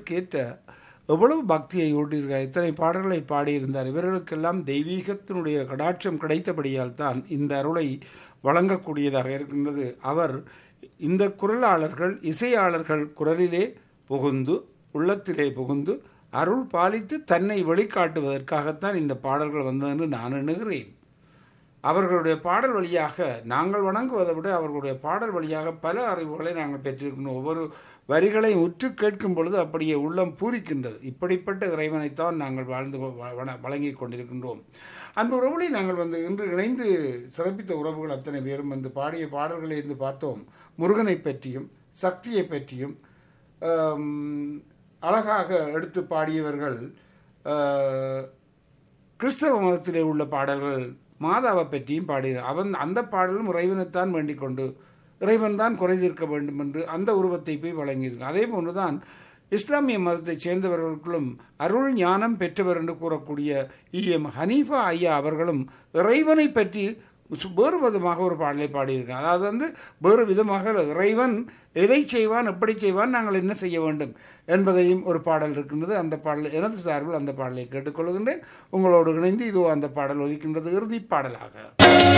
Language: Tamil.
பாடலுக்கேற்ற எவ்வளவு பக்தியை ஊட்டியிருக்கிறார் இத்தனை பாடல்களை பாடியிருந்தார் இவர்களுக்கெல்லாம் தெய்வீகத்தினுடைய கடாட்சம் கிடைத்தபடியால் தான் இந்த அருளை வழங்கக்கூடியதாக இருக்கின்றது அவர் இந்த குரலாளர்கள் இசையாளர்கள் குரலிலே புகுந்து உள்ளத்திலே புகுந்து அருள் பாலித்து தன்னை வெளிக்காட்டுவதற்காகத்தான் இந்த பாடல்கள் வந்ததென்று நான் எண்ணுகிறேன் அவர்களுடைய பாடல் வழியாக நாங்கள் வணங்குவதை விட அவர்களுடைய பாடல் வழியாக பல அறிவுகளை நாங்கள் பெற்றிருக்கணும் ஒவ்வொரு வரிகளையும் உற்று கேட்கும் பொழுது அப்படியே உள்ளம் பூரிக்கின்றது இப்படிப்பட்ட இறைவனைத்தான் நாங்கள் வாழ்ந்து வழங்கி கொண்டிருக்கின்றோம் அந்த உறவுகளை நாங்கள் வந்து இன்று இணைந்து சிறப்பித்த உறவுகள் அத்தனை பேரும் வந்து பாடிய பாடல்களை இருந்து பார்த்தோம் முருகனை பற்றியும் சக்தியை பற்றியும் அழகாக எடுத்து பாடியவர்கள் கிறிஸ்தவ மதத்திலே உள்ள பாடல்கள் மாதாவை பற்றியும் பாடினார் அவன் அந்த பாடலும் இறைவனைத்தான் வேண்டிக் கொண்டு இறைவன் தான் குறை தீர்க்க வேண்டும் என்று அந்த உருவத்தை போய் வழங்கியிருக்கிறார் அதே போன்றுதான் இஸ்லாமிய மதத்தைச் சேர்ந்தவர்களுக்கும் அருள் ஞானம் பெற்றவர் என்று கூறக்கூடிய இ எம் ஹனீஃபா ஐயா அவர்களும் இறைவனை பற்றி வேறு விதமாக ஒரு பாடலை பாடியிருக்கிறார் அதாவது வந்து வேறு விதமாக இறைவன் எதை செய்வான் எப்படி செய்வான் நாங்கள் என்ன செய்ய வேண்டும் என்பதையும் ஒரு பாடல் இருக்கின்றது அந்த பாடல் எனது சார்பில் அந்த பாடலை கேட்டுக்கொள்கின்றேன் உங்களோடு இணைந்து இதோ அந்த பாடல் ஒதுக்கின்றது இறுதி பாடலாக